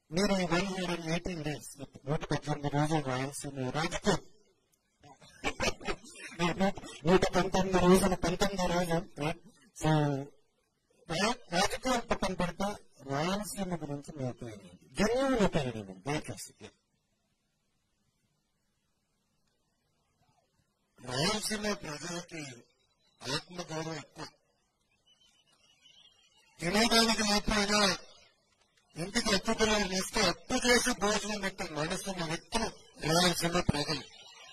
మీరు ఈ one hundred eighteen days నూట పద్దెనిమిది రోజులు రాయాల్సిన రాజకీయం నూట పంతొమ్మిది రోజులు పంతొమ్మిది రోజు సో రా- రాజకీయం పక్కన పెడితే రాయలసీమ గురించి మీ ఒపీనియన్ జెన్యున్ ఒపీనియన్ దయచేసి రాయలసీమ ప్రజలకి ఆత్మగౌరవం ఎక్కువ తినేదానికి లేకపోయినా ఇంటికి అతిథులు వేస్తే అప్పు చేసి భోజనం పెట్టే మనసున్న వ్యక్తులు రాయలసీమ ప్రజలు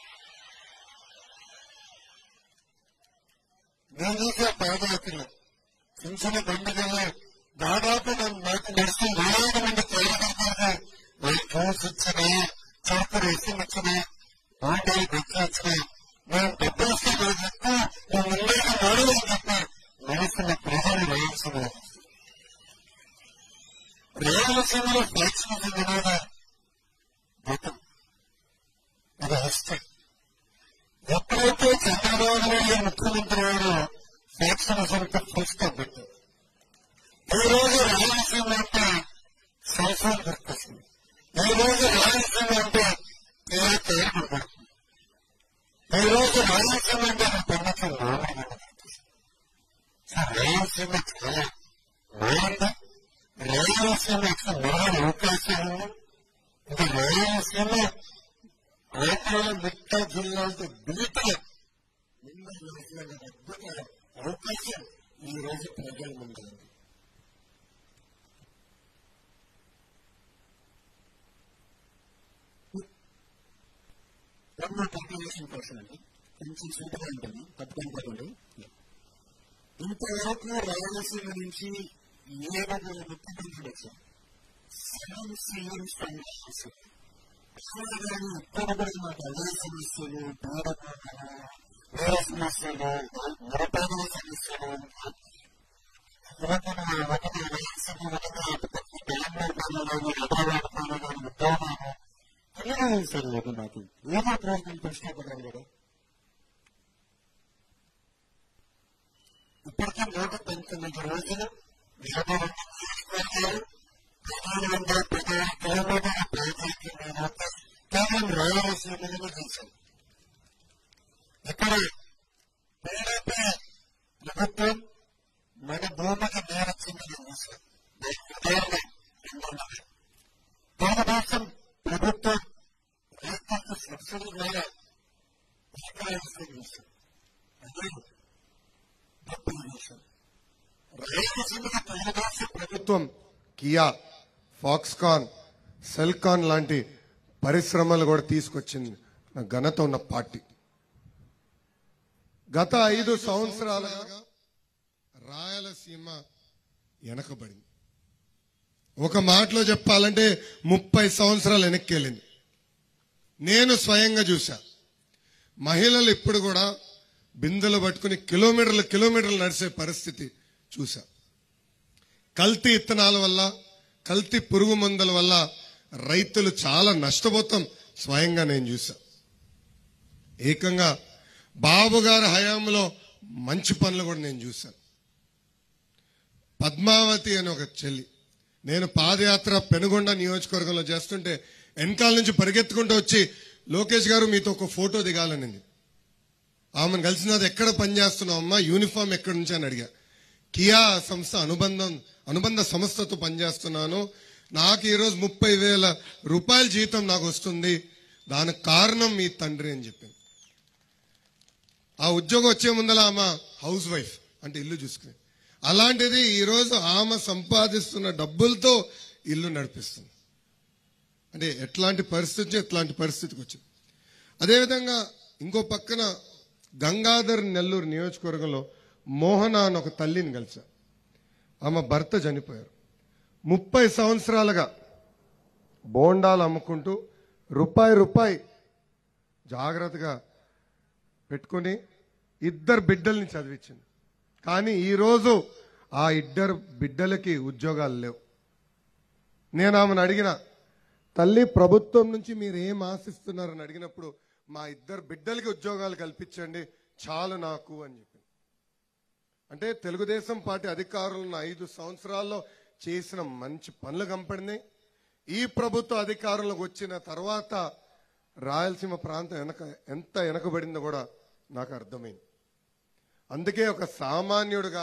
నేను చూసే పాదయాత్రలు చిన్న చిన్న బండిగల్లో దాదాపు నేను నాకు నడిచి వేలాది మంది కార్యకర్తలకు వాళ్ళు జ్యూస్ ఇచ్చినా చాకు రసం ఇచ్చినా బాండాలు బెక్క ఇచ్చినా నేను డబ్బులు ఇస్తే నా చెప్తా నేను ముందరికి నడవని చెప్పి మనసున్న ప్రజలు రాయలసీమ రాయలసీమలో ఫ్యాక్షనిజం అనేది గతం అది హిస్టరీ ఎప్పుడైతే చంద్రబాబు నాయుడు ముఖ్యమంత్రి వారు ఫ్యాక్షనిజంతో ఫుల్ స్టాప్ పెట్టారు ఈ రోజు రాయలసీమ అంటే సంవత్సరం గుర్తొస్తుంది ఈ రోజు రాయలసీమ అంటే తీరా పేరు గుర్తొస్తుంది ఈ రోజు రాయలసీమ అంటే నా పెద్దకి మామూలుగా గుర్తొస్తుంది సో రాయలసీమ చాలా బాగుంది రాయలసీమకి మెరుగైన అవకాశాలు ఉన్నాయి ఇంకా రాయలసీమ ఆంధ్ర మిట్ట జిల్లాలతో బీటగా ముందు వేసిన అద్భుత అవకాశం ఈ రోజు ప్రజల ముందు ఉంది బ్రహ్మ పాపులేషన్ కోసం అండి కొంచెం సూటిగా ఉంటుంది తప్పుకొని ఇంతవరకు రాయలసీమ నుంచి ఏడుగురు ముఖ్యమంత్రులు వచ్చారు సెవెన్ సీఎంస్ ఫ్రమ్ రాయలసీమ కానీ ఇక్కడ కూడా మాకు అదే సమస్యలు పేదపోకలు వేరే సమస్యలు నిరుపేదల సమస్యలు యువకులు ఒకటి రాయలసీమ ఒకటి అటుపక్క బెంగళూరు పనులు హైదరాబాద్ పనులు ఉద్యోగాలు అలాగే సార్ లేదు నాకు ఏదో ప్రయత్నం కష్టపడాలి కదా ఇప్పటికే నూట పంతొమ్మిది రోజులు యాభై రెండు నియోజకవర్గాలు పదిహేను వందల పదహారు కిలోమీటర్ల ప్రాజెక్టు మీద కేవలం రాయలసీమలను చేశారు ఇక్కడ టీడీపీ ప్రభుత్వం మన భూమికి నేరచ్చిందని చూశారు దానికి ఉదాహరణ చంద్రబాబు తెలుగుదేశం ప్రభుత్వం రైతులకు సబ్సిడీ ద్వారా ఏకాదశి చేశారు అదే డబ్బులు చేశారు రాయలసీమకు తెలుగుదేశం ప్రభుత్వం కియా ఫాక్స్కాన్ సెల్కాన్ లాంటి పరిశ్రమలు కూడా తీసుకొచ్చింది నా ఘనత ఉన్న పార్టీ గత ఐదు సంవత్సరాలుగా రాయలసీమ వెనకబడింది ఒక మాటలో చెప్పాలంటే ముప్పై సంవత్సరాలు వెనక్కి వెళ్ళింది నేను స్వయంగా చూశా మహిళలు ఇప్పుడు కూడా బిందెలు పట్టుకుని కిలోమీటర్లు కిలోమీటర్లు నడిచే పరిస్థితి చూశా కల్తీ ఇత్తనాల వల్ల కల్తీ పురుగు మందుల వల్ల రైతులు చాలా నష్టపోతాం స్వయంగా నేను చూసా ఏకంగా బాబు గారి హయాంలో మంచి పనులు కూడా నేను చూశాను పద్మావతి అని ఒక చెల్లి నేను పాదయాత్ర పెనుగొండ నియోజకవర్గంలో చేస్తుంటే వెనకాల నుంచి పరిగెత్తుకుంటూ వచ్చి లోకేష్ గారు మీతో ఒక ఫోటో దిగాలనింది ఆమెను కలిసినది ఎక్కడ పనిచేస్తున్నావు అమ్మా యూనిఫామ్ ఎక్కడి నుంచి అని అడిగా కియా సంస్థ అనుబంధం అనుబంధ సంస్థతో పనిచేస్తున్నాను నాకు ఈరోజు ముప్పై వేల రూపాయల జీతం నాకు వస్తుంది దానికి కారణం మీ తండ్రి అని చెప్పింది ఆ ఉద్యోగం వచ్చే ముందల ఆమె హౌస్ వైఫ్ అంటే ఇల్లు చూసుకుని అలాంటిది ఈరోజు ఆమె సంపాదిస్తున్న డబ్బులతో ఇల్లు నడిపిస్తుంది అంటే ఎట్లాంటి పరిస్థితి ఎట్లాంటి పరిస్థితికి వచ్చింది అదేవిధంగా ఇంకో పక్కన గంగాధర్ నెల్లూరు నియోజకవర్గంలో మోహన అని ఒక తల్లిని కలిసా ఆమె భర్త చనిపోయారు ముప్పై సంవత్సరాలుగా బోండాలు అమ్ముకుంటూ రూపాయి రూపాయి జాగ్రత్తగా పెట్టుకొని ఇద్దరు బిడ్డల్ని చదివించింది కానీ ఈరోజు ఆ ఇద్దరు బిడ్డలకి ఉద్యోగాలు లేవు నేను ఆమెను అడిగిన తల్లి ప్రభుత్వం నుంచి మీరు ఏం ఆశిస్తున్నారని అడిగినప్పుడు మా ఇద్దరు బిడ్డలకి ఉద్యోగాలు కల్పించండి చాలు నాకు అని చెప్పింది అంటే తెలుగుదేశం పార్టీ అధికారులు ఉన్న ఐదు సంవత్సరాల్లో చేసిన మంచి పనులు కనపడినాయి ఈ ప్రభుత్వ అధికారంలోకి వచ్చిన తర్వాత రాయలసీమ ప్రాంతం వెనక ఎంత వెనకబడిందో కూడా నాకు అర్థమైంది అందుకే ఒక సామాన్యుడిగా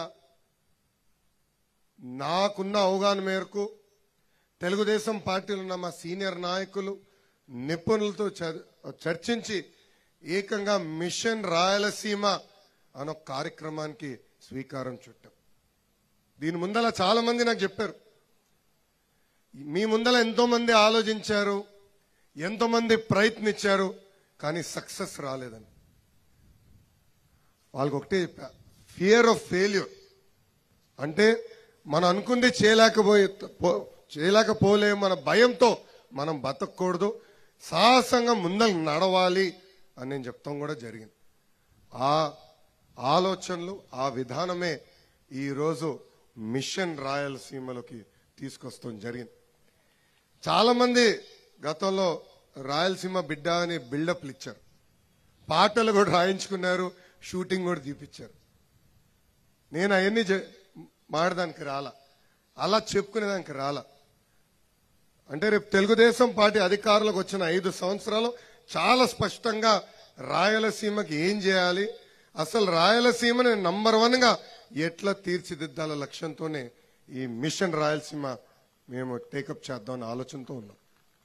నాకున్న అవగాహన మేరకు తెలుగుదేశం పార్టీలో ఉన్న మా సీనియర్ నాయకులు నిపుణులతో చ- చర్చించి ఏకంగా మిషన్ రాయలసీమ అనే ఒక కార్యక్రమానికి స్వీకారం చుట్టాం దీని ముందల చాలా మంది నాకు చెప్పారు మీ ముందల ఎంతో మంది ఆలోచించారు ఎంతో మంది ప్రయత్నించారు కానీ సక్సెస్ రాలేదని వాళ్ళకి ఒకటే చెప్పా ఫియర్ ఆఫ్ ఫెయిల్యూర్ అంటే మనం అనుకుంది చేయలేకపోయే పో- చేయలేకపోలే మన భయంతో మనం బతకూడదు సాహసంగా ముందర నడవాలి అని నేను చెప్తాం కూడా జరిగింది ఆ ఆలోచనలు ఆ విధానమే ఈరోజు మిషన్ రాయలసీమలోకి తీసుకొస్తాం జరిగింది చాలా మంది గతంలో రాయలసీమ బిడ్డ అని బిల్డప్లు ఇచ్చారు పాటలు కూడా రాయించుకున్నారు షూటింగ్ కూడా తీపిచ్చారు నేను అవన్నీ జ- మాడడానికి రాలా అలా చెప్పుకునేదానికి రాలా అంటే రేపు తెలుగుదేశం పార్టీ అధికారంలోకి వచ్చిన ఐదు సంవత్సరాలు చాలా స్పష్టంగా రాయలసీమకి ఏం చేయాలి అసలు రాయలసీమని నంబర్ వన్ గా ఎట్లా తీర్చిదిద్దాల లక్ష్యంతోనే ఈ మిషన్ రాయలసీమ మేము టేకప్ చేద్దామనే ఆలోచనతో ఉన్నాం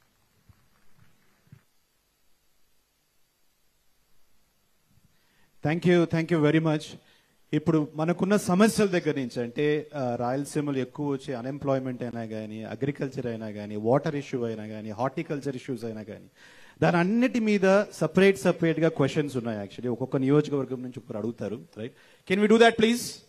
thank you thank you very much ఇప్పుడు మనకున్న సమస్యల దగ్గర నుంచి అంటే ఆ, రాయలసీమలో ఎక్కువ వచ్చే అన్ఎంప్లాయ్మెంట్ అయినా కానీ అగ్రికల్చర్ అయినా కానీ వాటర్ ఇష్యూ అయినా కానీ హార్టికల్చర్ ఇష్యూస్ అయినా కానీ దాని అన్నిటి మీద సపరేట్ సపరేట్ గా క్వశ్చన్స్ ఉన్నాయి యాక్చువల్లీ ఒక్కొక్క నియోజకవర్గం నుంచి ఒకరు అడుగుతారు right can we do that please